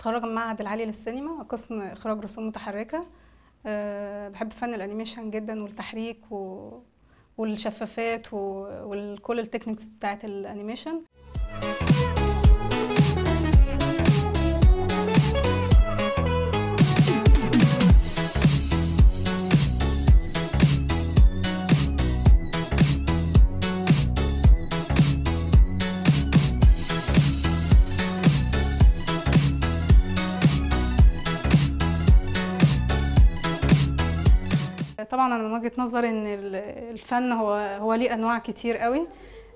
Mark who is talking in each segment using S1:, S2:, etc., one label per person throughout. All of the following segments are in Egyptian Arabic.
S1: متخرجه من المعهد العالي للسينما قسم اخراج رسوم متحركه أه بحب فن الانيميشن جدا والتحريك و... والشفافات و... وكل التكنيكس بتاعت الانيميشن طبعا انا من وجهه نظري ان الفن هو هو ليه انواع كتير قوي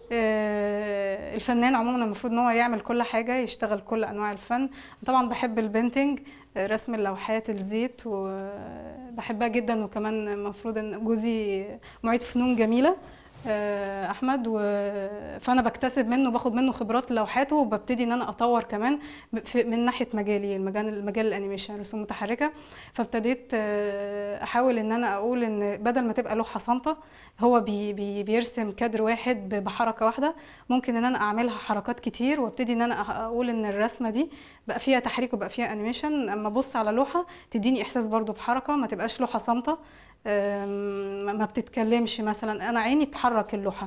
S1: الفنان عموما المفروض ان هو يعمل كل حاجه يشتغل كل انواع الفن طبعا بحب البينتنج رسم اللوحات الزيت وبحبها جدا وكمان المفروض ان جوزي معيد فنون جميله احمد و... فانا بكتسب منه باخد منه خبرات لوحاته وببتدي ان انا اطور كمان في... من ناحيه مجالي المجال مجال الانيميشن رسوم متحركه فابتديت احاول ان انا اقول ان بدل ما تبقى لوحه صامته هو بي... بي... بيرسم كادر واحد بحركه واحده ممكن ان انا اعملها حركات كتير وابتدي ان انا اقول ان الرسمه دي بقى فيها تحريك وبقى فيها انيميشن اما ابص على لوحه تديني احساس برضو بحركه ما تبقاش لوحه صامته ما بتتكلمش مثلا انا عيني تحرك اللوحه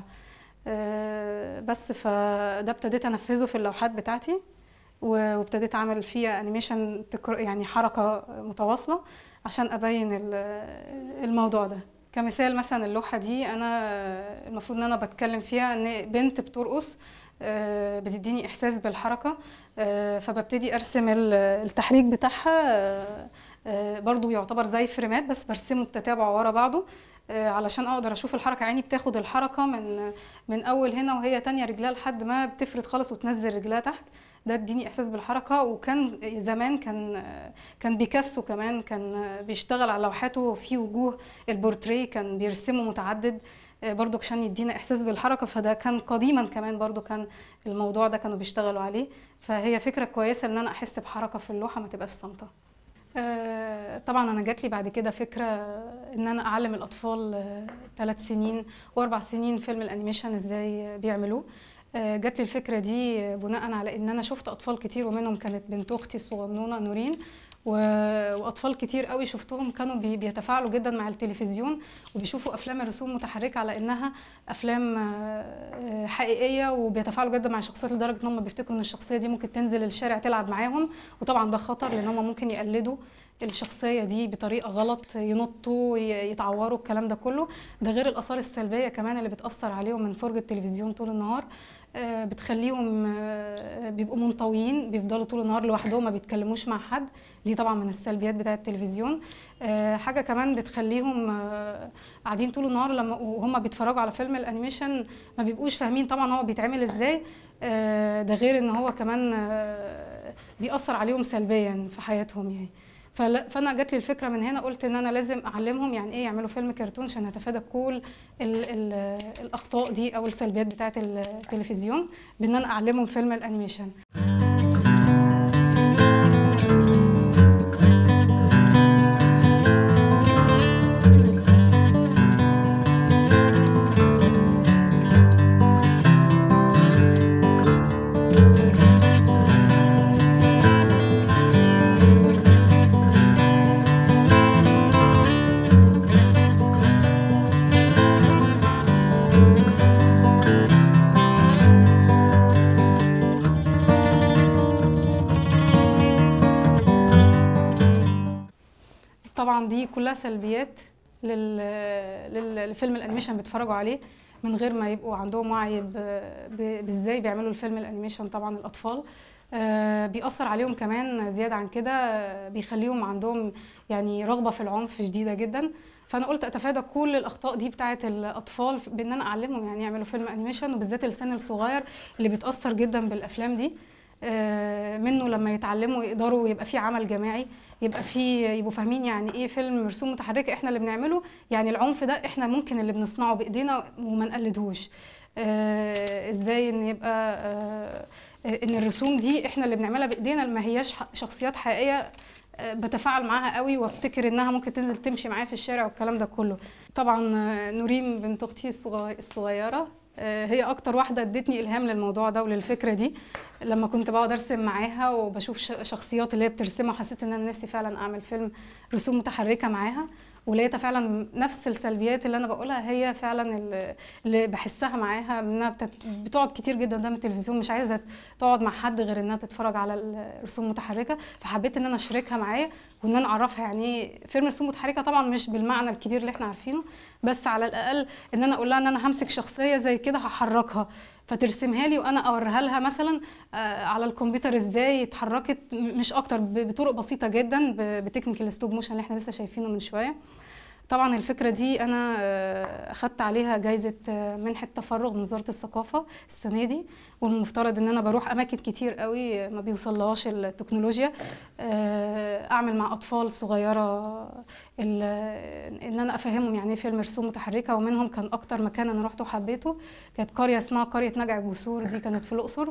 S1: بس فده ابتديت انفذه في اللوحات بتاعتي وابتديت اعمل فيها انيميشن يعني حركه متواصله عشان ابين الموضوع ده كمثال مثلا اللوحه دي انا المفروض ان انا بتكلم فيها ان بنت بترقص بتديني احساس بالحركه فببتدي ارسم التحريك بتاعها برضو يعتبر زي فريمات بس برسمه بتتابع ورا بعضه علشان اقدر اشوف الحركه عيني بتاخد الحركه من من اول هنا وهي تانية رجلها لحد ما بتفرد خالص وتنزل رجلها تحت ده اديني احساس بالحركه وكان زمان كان كان بيكاسو كمان كان بيشتغل على لوحاته في وجوه البورتريه كان بيرسمه متعدد برضو عشان يدينا احساس بالحركه فده كان قديما كمان برضو كان الموضوع ده كانوا بيشتغلوا عليه فهي فكره كويسه ان انا احس بحركه في اللوحه ما تبقاش صامته طبعا انا جات لي بعد كده فكره ان انا اعلم الاطفال ثلاث سنين واربع سنين فيلم الانيميشن ازاي بيعملوه جات لي الفكره دي بناء على ان انا شفت اطفال كتير ومنهم كانت بنت اختي الصغنونه نورين واطفال كتير قوي شفتهم كانوا بيتفاعلوا جدا مع التلفزيون وبيشوفوا افلام الرسوم المتحركه على انها افلام حقيقيه وبيتفاعلوا جدا مع الشخصيات لدرجه ان هم بيفتكروا ان الشخصيه دي ممكن تنزل الشارع تلعب معاهم وطبعا ده خطر لان هم ممكن يقلدوا الشخصيه دي بطريقه غلط ينطوا يتعوروا الكلام ده كله ده غير الاثار السلبيه كمان اللي بتاثر عليهم من فرجه التلفزيون طول النهار بتخليهم بيبقوا منطويين بيفضلوا طول النهار لوحدهم ما بيتكلموش مع حد دي طبعا من السلبيات بتاعه التلفزيون حاجه كمان بتخليهم قاعدين طول النهار لما وهم بيتفرجوا على فيلم الانيميشن ما بيبقوش فاهمين طبعا هو بيتعمل ازاي ده غير ان هو كمان بيأثر عليهم سلبيا في حياتهم يعني فانا جات لي الفكره من هنا قلت ان انا لازم اعلمهم يعني ايه يعملوا فيلم كرتون عشان نتفادى كل ال ال الاخطاء دي او السلبيات بتاعه التلفزيون بان انا اعلمهم فيلم الانيميشن طبعا دي كلها سلبيات لل... للفيلم الانيميشن بيتفرجوا عليه من غير ما يبقوا عندهم وعي ب... ب... بازاي بيعملوا الفيلم الانيميشن طبعا الاطفال آه بيأثر عليهم كمان زيادة عن كده آه بيخليهم عندهم يعني رغبة في العنف شديدة جدا فانا قلت اتفادى كل الاخطاء دي بتاعه الاطفال بان انا اعلمهم يعني يعملوا فيلم انيميشن وبالذات السن الصغير اللي بيتاثر جدا بالافلام دي آه منه لما يتعلموا يقدروا يبقى في عمل جماعي يبقى في يبقوا فاهمين يعني ايه فيلم رسوم متحركه احنا اللي بنعمله يعني العنف ده احنا ممكن اللي بنصنعه بايدينا وما نقلدهوش آه ازاي ان يبقى آه ان الرسوم دي احنا اللي بنعملها بايدينا ما هياش شخصيات حقيقيه بتفاعل معاها قوي وافتكر انها ممكن تنزل تمشي معايا في الشارع والكلام ده كله طبعا نورين بنت اختي الصغيره هي اكتر واحده ادتني الهام للموضوع ده وللفكره دي لما كنت بقعد ارسم معاها وبشوف ش- شخصيات اللي هي بترسمها حسيت ان انا نفسي فعلا اعمل فيلم رسوم متحركه معاها ولقيتها فعلا نفس السلبيات اللي انا بقولها هي فعلا اللي- اللي بحسها معاها انها بتت- بتقعد كتير جدا قدام التلفزيون مش عايزه تقعد مع حد غير انها تتفرج على الرسوم المتحركه فحبيت ان انا اشاركها معايا وان انا اعرفها يعني ايه فيلم رسوم متحركه طبعا مش بالمعنى الكبير اللي احنا عارفينه بس على الاقل ان انا اقول لها ان انا همسك شخصيه زي كده هحركها فترسمها لي وانا اوريها لها مثلا آه، على الكمبيوتر ازاي اتحركت م- مش اكتر ب- بطرق بسيطه جدا ب- بتكنيك الستوب موشن اللي احنا لسه شايفينه من شويه طبعا الفكره دي انا آه، اخدت عليها جايزه آه، منحه تفرغ من وزاره الثقافه السنه دي والمفترض ان انا بروح اماكن كتير قوي ما بيوصلهاش التكنولوجيا آه، اعمل مع اطفال صغيره ال- ان انا افهمهم يعني ايه فيلم رسوم متحركه ومنهم كان اكتر مكان انا رحته وحبيته كانت قريه اسمها قريه نجع الجسور دي كانت في الاقصر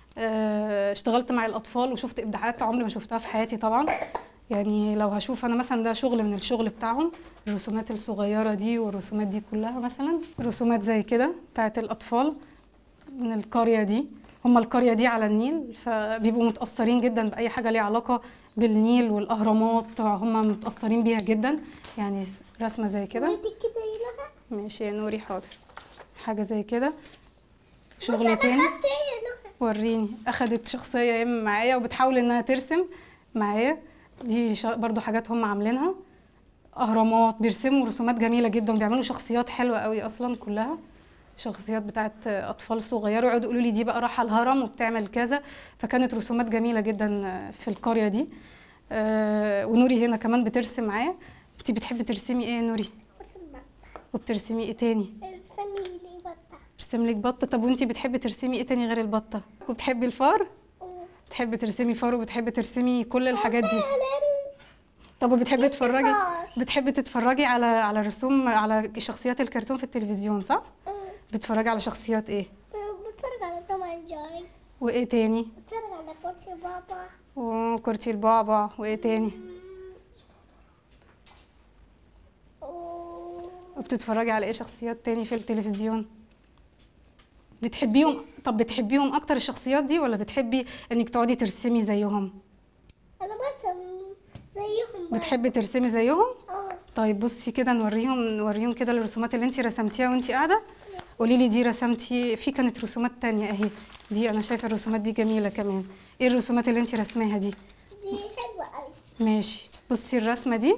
S1: آه، اشتغلت مع الاطفال وشفت ابداعات عمري ما شفتها في حياتي طبعا يعني لو هشوف انا مثلا ده شغل من الشغل بتاعهم الرسومات الصغيره دي والرسومات دي كلها مثلا رسومات زي كده بتاعت الاطفال من القريه دي هم القريه دي على النيل فبيبقوا متاثرين جدا باي حاجه ليها علاقه بالنيل والاهرامات هم متاثرين بيها جدا يعني رسمه زي كده
S2: ودي كده يلا
S1: ماشي يا نوري حاضر حاجه زي كده شغل تاني
S2: خدت ايه يا نهى؟
S1: وريني اخدت شخصيه يم معايا وبتحاول انها ترسم معايا دي ش- برضو حاجات هم عاملينها اهرامات بيرسموا رسومات جميله جدا وبيعملوا شخصيات حلوه قوي اصلا كلها شخصيات بتاعت اطفال صغيره ويقعدوا يقولوا لي دي بقى رايحه الهرم وبتعمل كذا فكانت رسومات جميله جدا في القريه دي آه، ونوري هنا كمان بترسم معايا انت بتحبي ترسمي ايه يا نوري
S2: بص بقى.
S1: وبترسمي ايه تاني
S2: ارسمي لي بطة
S1: ارسم لك بطه طب وانت بتحبي ترسمي ايه تاني غير البطه وبتحبي الفار بتحبي ترسمي فار وبتحبي ترسمي كل الحاجات دي
S2: فعلا
S1: طب وبتحبي تتفرجي
S2: فار.
S1: بتحبي تتفرجي على على رسوم على شخصيات الكرتون في التلفزيون صح بتتفرجي على شخصيات ايه
S2: بتفرج على توم اند جيري
S1: وايه تاني
S2: بتفرج على كرسي بابا
S1: وكرتي البعبع وايه تاني
S2: و-
S1: وبتتفرجي على ايه شخصيات تاني في التلفزيون بتحبيهم طب بتحبيهم اكتر الشخصيات دي ولا بتحبي انك تقعدي ترسمي زيهم
S2: انا برسم زيهم بقى.
S1: بتحبي ترسمي زيهم
S2: اه
S1: طيب بصي كده نوريهم نوريهم كده الرسومات اللي انت رسمتيها وانت قاعده قولي لي دي رسمتي في كانت رسومات تانية اهي دي انا شايفه الرسومات دي جميله كمان ايه الرسومات اللي انت رسماها دي
S2: دي حلوة قوي
S1: ماشي بصي الرسمه دي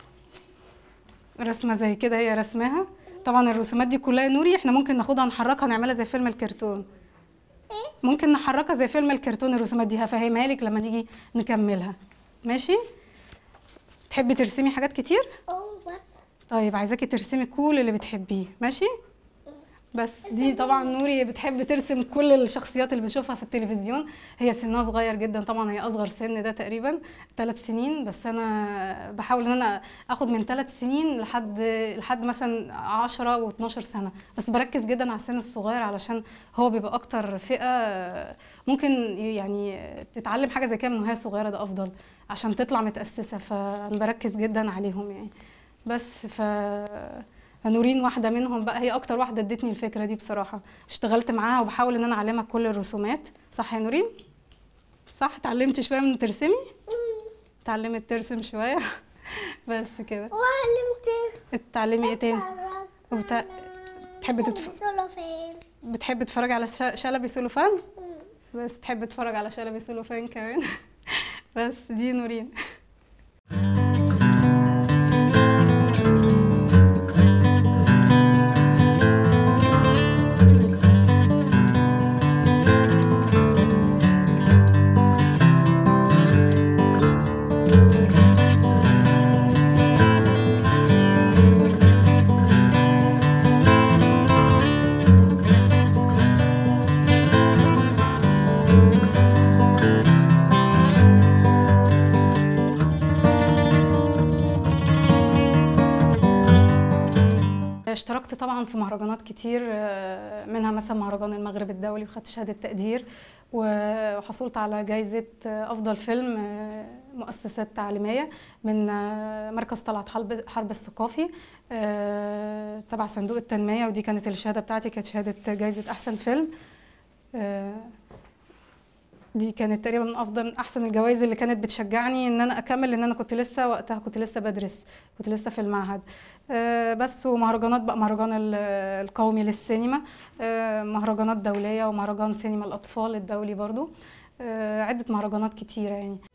S1: رسمه زي كده هي رسماها طبعا الرسومات دي كلها يا نوري احنا ممكن ناخدها نحركها نعملها زي فيلم الكرتون
S2: ايه
S1: ممكن نحركها زي فيلم الكرتون الرسومات دي هفهمها لك لما نيجي نكملها ماشي تحبي ترسمي حاجات كتير
S2: اه بس
S1: طيب عايزاكي ترسمي كل اللي بتحبيه ماشي بس دي طبعا نوري بتحب ترسم كل الشخصيات اللي بتشوفها في التلفزيون هي سنها صغير جدا طبعا هي اصغر سن ده تقريبا ثلاث سنين بس انا بحاول ان انا اخد من ثلاث سنين لحد لحد مثلا 10 و12 سنه بس بركز جدا على السن الصغير علشان هو بيبقى اكتر فئه ممكن يعني تتعلم حاجه زي كده من وهي صغيره ده افضل عشان تطلع متاسسه فانا بركز جدا عليهم يعني بس ف نورين واحده منهم بقى هي اكتر واحده ادتني الفكره دي بصراحه اشتغلت معاها وبحاول ان انا اعلمها كل الرسومات صح يا نورين صح اتعلمت شويه من ترسمي اتعلمت ترسم شويه بس كده
S2: وعلمت
S1: اتعلمي ايه تاني وبتا- تحبي تتف-
S2: سولوفين
S1: بتحب تتفرج على ش- شلبي سلوفان بس تحب تتفرج على شلبي سلوفان كمان بس دي نورين اشتركت طبعا في مهرجانات كتير آه، منها مثلا مهرجان المغرب الدولي وخدت شهادة تقدير وحصلت على جايزة آه، أفضل فيلم آه، مؤسسات تعليمية من آه، مركز طلعت حرب حرب الثقافي آه، تبع صندوق التنمية ودي كانت الشهادة بتاعتي كانت شهادة جايزة أحسن فيلم آه، دي كانت تقريبا من افضل من احسن الجوائز اللي كانت بتشجعني ان انا اكمل لان انا كنت لسه وقتها كنت لسه بدرس كنت لسه في المعهد آه، بس ومهرجانات بقى مهرجان ال- القومي للسينما آه، مهرجانات دولية ومهرجان سينما الأطفال الدولي برضو آه، عدة مهرجانات كتيرة يعني